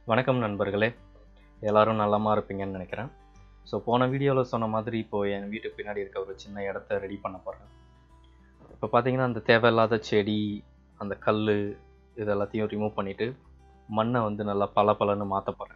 வணக்கம் நண்பர்களே எல்லாரும் நலமா இருப்பீங்கன்னு நினைக்கிறேன் ஸோ போன வீடியோவில் சொன்ன மாதிரி இப்போது என் வீட்டுக்கு பின்னாடி இருக்க ஒரு சின்ன இடத்த ரெடி பண்ண போகிறேன் இப்போ பார்த்தீங்கன்னா அந்த தேவையில்லாத செடி அந்த கல் இது எல்லாத்தையும் ரிமூவ் பண்ணிவிட்டு மண்ணை வந்து நல்லா பளபளன்னு மாற்ற போகிறேன்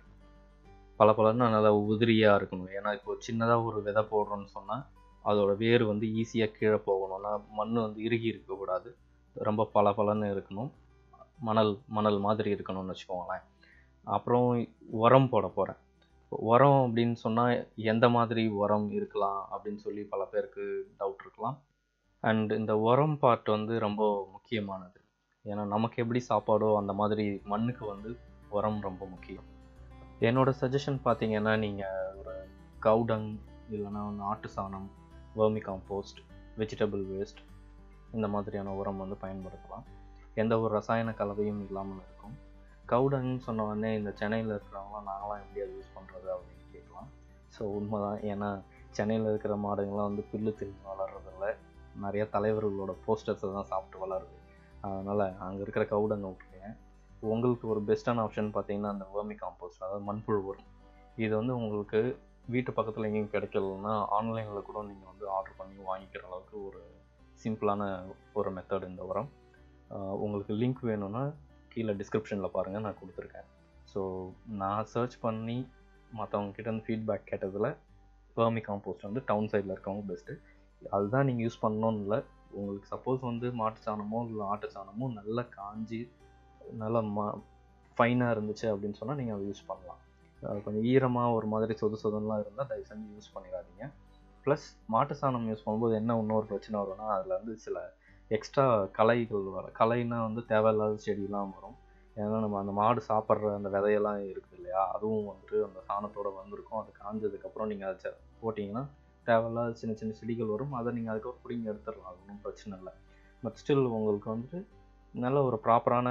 பளபளன்னு நல்லா உதிரியாக இருக்கணும் ஏன்னா இப்போ சின்னதாக ஒரு விதை போடுறோன்னு சொன்னால் அதோட வேர் வந்து ஈஸியாக கீழே போகணும்னா மண் வந்து இறுகி இருக்கக்கூடாது ரொம்ப பளபளன்னு இருக்கணும் மணல் மணல் மாதிரி இருக்கணும்னு வச்சுக்கோங்களேன் அப்புறம் உரம் போட போகிறேன் உரம் அப்படின்னு சொன்னால் எந்த மாதிரி உரம் இருக்கலாம் அப்படின்னு சொல்லி பல பேருக்கு டவுட் இருக்கலாம் அண்ட் இந்த உரம் பார்ட் வந்து ரொம்ப முக்கியமானது ஏன்னா நமக்கு எப்படி சாப்பாடோ அந்த மாதிரி மண்ணுக்கு வந்து உரம் ரொம்ப முக்கியம் என்னோட சஜஷன் பார்த்தீங்கன்னா நீங்கள் ஒரு கவுடங் இல்லைன்னா வந்து ஆட்டு சாணம் வேர்மி காம்போஸ்ட் வெஜிடபிள் வேஸ்ட் இந்த மாதிரியான உரம் வந்து பயன்படுத்தலாம் எந்த ஒரு ரசாயன கலவையும் இல்லாமல் இருக்கும் கவுடங்னு சொன்ன உடனே இந்த சென்னையில் இருக்கிறவங்களாம் நாங்களாம் எப்படி அதை யூஸ் பண்ணுறது அப்படின்னு கேட்கலாம் ஸோ உண்மைதான் ஏன்னா சென்னையில் இருக்கிற மாடுங்கள்லாம் வந்து புல்லு தின்னு வளர்றதில்ல நிறைய தலைவர்களோட போஸ்டர்ஸை தான் சாப்பிட்டு வளருது அதனால் அங்கே இருக்கிற கவுடங்க விட்டுருங்க உங்களுக்கு ஒரு பெஸ்ட்டான ஆப்ஷன் பார்த்தீங்கன்னா அந்த வேர்மி காம்போஸ்ட் அதாவது மண்புழு உரம் இது வந்து உங்களுக்கு வீட்டு பக்கத்தில் எங்கேயும் கிடைக்கலன்னா ஆன்லைனில் கூட நீங்கள் வந்து ஆர்டர் பண்ணி வாங்கிக்கிற அளவுக்கு ஒரு சிம்பிளான ஒரு மெத்தட் இந்த உரம் உங்களுக்கு லிங்க் வேணும்னா கீழே டிஸ்கிரிப்ஷனில் பாருங்கள் நான் கொடுத்துருக்கேன் ஸோ நான் சர்ச் பண்ணி மற்றவங்க கிட்ட இருந்து ஃபீட்பேக் கேட்டதில் வேர்மி காம்போஸ்ட் வந்து டவுன் சைடில் இருக்கவங்க பெஸ்ட்டு அதுதான் நீங்கள் யூஸ் பண்ணணும்னு இல்லை உங்களுக்கு சப்போஸ் வந்து மாட்டு சாணமோ இல்லை ஆட்டு சாணமோ நல்லா காஞ்சி நல்லா மா ஃபைனாக இருந்துச்சு அப்படின்னு சொன்னால் நீங்கள் அதை யூஸ் பண்ணலாம் கொஞ்சம் ஈரமாக ஒரு மாதிரி சொது சொதுலாம் இருந்தால் தயவு செஞ்சு யூஸ் பண்ணிடாதீங்க ப்ளஸ் மாட்டு சாணம் யூஸ் பண்ணும்போது என்ன இன்னொரு பிரச்சனை வரும்னா அதில் வந்து சில எக்ஸ்ட்ரா களைகள் வரும் களைனா வந்து தேவையில்லாத செடியெலாம் வரும் ஏன்னா நம்ம அந்த மாடு சாப்பிட்ற அந்த விதையெல்லாம் இருக்குது இல்லையா அதுவும் வந்துட்டு அந்த சாணத்தோடு வந்திருக்கும் அது காஞ்சதுக்கப்புறம் நீங்கள் அதை போட்டிங்கன்னா தேவையில்லாத சின்ன சின்ன செடிகள் வரும் அதை நீங்கள் அதுக்கப்புறம் பிடிங்க எடுத்துடலாம் அது ஒன்றும் பிரச்சனை இல்லை பட் ஸ்டில் உங்களுக்கு வந்துட்டு நல்ல ஒரு ப்ராப்பரான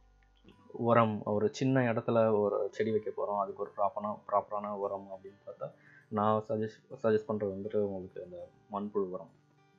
உரம் ஒரு சின்ன இடத்துல ஒரு செடி வைக்க போகிறோம் அதுக்கு ஒரு ப்ராப்பரான ப்ராப்பரான உரம் அப்படின்னு பார்த்தா நான் சஜஸ்ட் சஜஸ்ட் பண்ணுறது வந்துட்டு உங்களுக்கு இந்த மண்புழு உரம்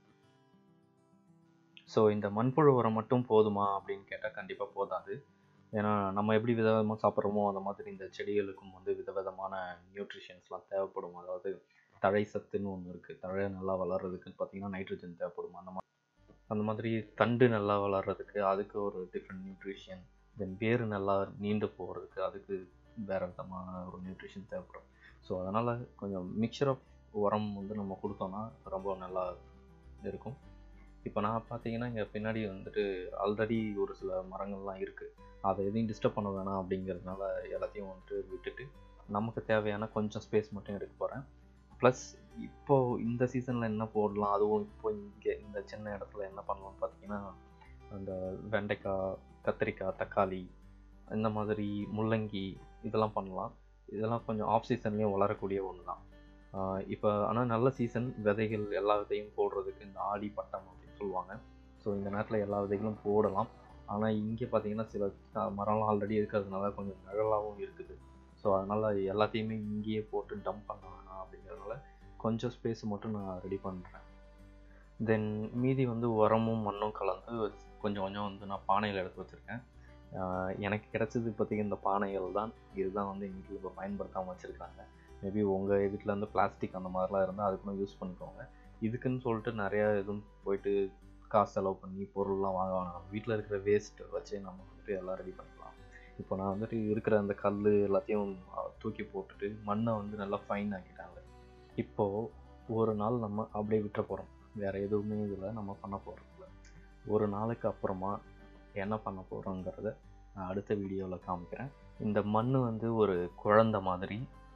ஸோ இந்த மண்புழு உரம் மட்டும் போதுமா அப்படின்னு கேட்டால் கண்டிப்பாக போதாது ஏன்னா நம்ம எப்படி விதவிதமாக சாப்பிட்றோமோ அந்த மாதிரி இந்த செடிகளுக்கும் வந்து விதவிதமான நியூட்ரிஷன்ஸ்லாம் தேவைப்படும் அதாவது தழை சத்துன்னு ஒன்று இருக்குது தழை நல்லா வளர்கிறதுக்குன்னு பார்த்தீங்கன்னா நைட்ரஜன் தேவைப்படும் அந்த மாதிரி அந்த மாதிரி தண்டு நல்லா வளர்கிறதுக்கு அதுக்கு ஒரு டிஃப்ரெண்ட் நியூட்ரிஷன் தென் வேர் நல்லா நீண்டு போகிறதுக்கு அதுக்கு வேறு விதமான ஒரு நியூட்ரிஷன் தேவைப்படும் ஸோ அதனால் கொஞ்சம் மிக்சர் ஆஃப் உரம் வந்து நம்ம கொடுத்தோன்னா ரொம்ப நல்லா இருக்கும் இப்போ நான் பார்த்தீங்கன்னா இங்கே பின்னாடி வந்துட்டு ஆல்ரெடி ஒரு சில மரங்கள்லாம் இருக்குது அதை எதையும் டிஸ்டர்ப் பண்ண வேணாம் அப்படிங்கிறதுனால எல்லாத்தையும் வந்துட்டு விட்டுட்டு நமக்கு தேவையான கொஞ்சம் ஸ்பேஸ் மட்டும் எடுக்க போகிறேன் ப்ளஸ் இப்போது இந்த சீசனில் என்ன போடலாம் அதுவும் இப்போ இங்கே இந்த சின்ன இடத்துல என்ன பண்ணலாம்னு பார்த்தீங்கன்னா அந்த வெண்டைக்காய் கத்திரிக்காய் தக்காளி இந்த மாதிரி முள்ளங்கி இதெல்லாம் பண்ணலாம் இதெல்லாம் கொஞ்சம் ஆஃப் சீசன்லேயும் வளரக்கூடிய ஒன்று தான் இப்போ ஆனால் நல்ல சீசன் விதைகள் எல்லா விதையும் போடுறதுக்கு இந்த ஆடி பட்டம் அப்படின்னு சொல்லுவாங்க ஸோ இந்த நேரத்தில் எல்லா விதைகளும் போடலாம் ஆனால் இங்கே பார்த்தீங்கன்னா சில மரம்லாம் ஆல்ரெடி இருக்கிறதுனால கொஞ்சம் நிழலாகவும் இருக்குது ஸோ அதனால் எல்லாத்தையுமே இங்கேயே போட்டு டம்ப் பண்ண வேணாம் அப்படிங்கிறதுனால கொஞ்சம் ஸ்பேஸ் மட்டும் நான் ரெடி பண்ணுறேன் தென் மீதி வந்து உரமும் மண்ணும் கலந்து கொஞ்சம் கொஞ்சம் வந்து நான் பானையில் எடுத்து வச்சுருக்கேன் எனக்கு கிடச்சது இப்போதைக்கு இந்த பானைகள் தான் இதுதான் வந்து எங்கள் வீட்டில் இப்போ பயன்படுத்தாமல் வச்சுருக்காங்க மேபி உங்கள் வீட்டில் வந்து பிளாஸ்டிக் அந்த மாதிரிலாம் இருந்தால் அதுக்குன்னு யூஸ் பண்ணிக்கோங்க இதுக்குன்னு சொல்லிட்டு நிறையா எதுவும் போயிட்டு காசு செலவு பண்ணி பொருள்லாம் வாங்க வேணாம் வீட்டில் இருக்கிற வேஸ்ட் வச்சு நம்ம வந்துட்டு எல்லாம் ரெடி பண்ணிக்கலாம் இப்போ நான் வந்துட்டு இருக்கிற அந்த கல் எல்லாத்தையும் தூக்கி போட்டுட்டு மண்ணை வந்து நல்லா ஃபைன் ஆக்கிட்டாங்க இப்போது ஒரு நாள் நம்ம அப்படியே விட்டுற போகிறோம் வேறு எதுவுமே இதில் நம்ம பண்ண போகிறதில்ல ஒரு நாளைக்கு அப்புறமா என்ன பண்ண போகிறோங்கிறத நான் அடுத்த வீடியோவில் காமிக்கிறேன் இந்த மண் வந்து ஒரு குழந்த மாதிரி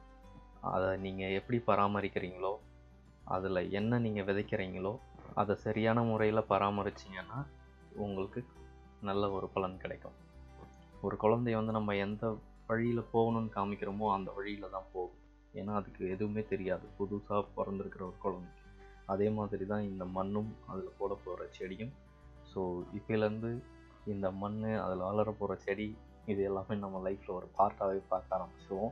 அதை நீங்கள் எப்படி பராமரிக்கிறீங்களோ அதில் என்ன நீங்கள் விதைக்கிறீங்களோ அதை சரியான முறையில் பராமரிச்சிங்கன்னா உங்களுக்கு நல்ல ஒரு பலன் கிடைக்கும் ஒரு குழந்தைய வந்து நம்ம எந்த வழியில் போகணும்னு காமிக்கிறோமோ அந்த வழியில் தான் போகும் ஏன்னா அதுக்கு எதுவுமே தெரியாது புதுசாக பிறந்திருக்கிற ஒரு குழந்தைக்கு அதே மாதிரி தான் இந்த மண்ணும் அதில் போட போகிற செடியும் ஸோ இப்போலேருந்து இந்த மண் அதில் வளர போகிற செடி இது எல்லாமே நம்ம லைஃப்பில் ஒரு பார்ட்டாகவே பார்க்க ஆரம்பிச்சிடுவோம்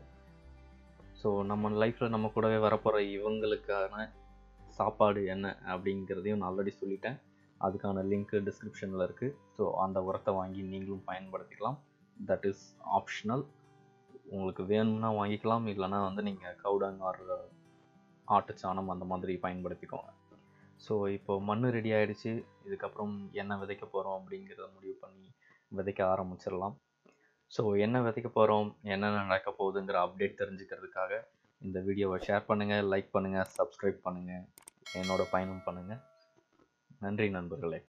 ஸோ நம்ம லைஃப்பில் நம்ம கூடவே வரப்போகிற இவங்களுக்கான சாப்பாடு என்ன அப்படிங்கிறதையும் நான் ஆல்ரெடி சொல்லிட்டேன் அதுக்கான லிங்க்கு டிஸ்கிரிப்ஷனில் இருக்குது ஸோ அந்த உரத்தை வாங்கி நீங்களும் பயன்படுத்திக்கலாம் தட் இஸ் ஆப்ஷனல் உங்களுக்கு வேணும்னா வாங்கிக்கலாம் இல்லைன்னா வந்து நீங்கள் கவுடங் ஆர் ஆட்டுச்சாணம் அந்த மாதிரி பயன்படுத்திக்கோங்க ஸோ இப்போ மண் ரெடி ஆயிடுச்சு இதுக்கப்புறம் என்ன விதைக்க போகிறோம் அப்படிங்கிறத முடிவு பண்ணி விதைக்க ஆரம்பிச்சிடலாம் ஸோ என்ன விதைக்க போகிறோம் என்ன நடக்க போகுதுங்கிற அப்டேட் தெரிஞ்சுக்கிறதுக்காக இந்த வீடியோவை ஷேர் பண்ணுங்கள் லைக் பண்ணுங்கள் சப்ஸ்கிரைப் பண்ணுங்கள் என்னோட பயணம் பண்ணுங்கள் நன்றி நண்பர்களே